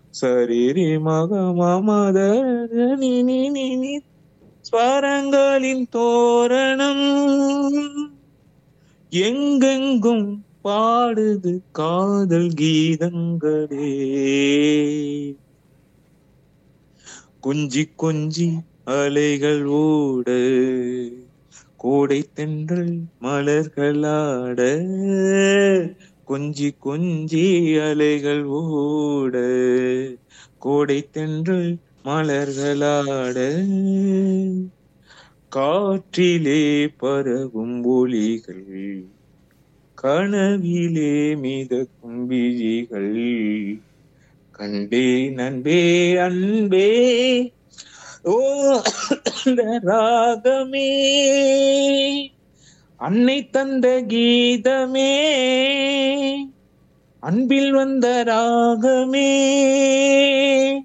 சரிரி மக மமத நி நி நி நி ஸ்வரங்களின் தோரணம் எங்கெங்கும் பாடுது காதல் கீதங்களே கொஞ்சி கொஞ்சி அலைகள் ஓட கோடை தென்றல் மலர்களாட கொஞ்சி கொஞ்சி அலைகள் ஓட கோடை தென்றல் மலர்களாட காற்றிலே பரவும் ஒளிகள் கனவிலே மிதக்கும் விழிகள் கண்டே நண்பே அன்பே ஓ அந்த ராகமே அன்னை தந்த கீதமே அன்பில் வந்த ராகமே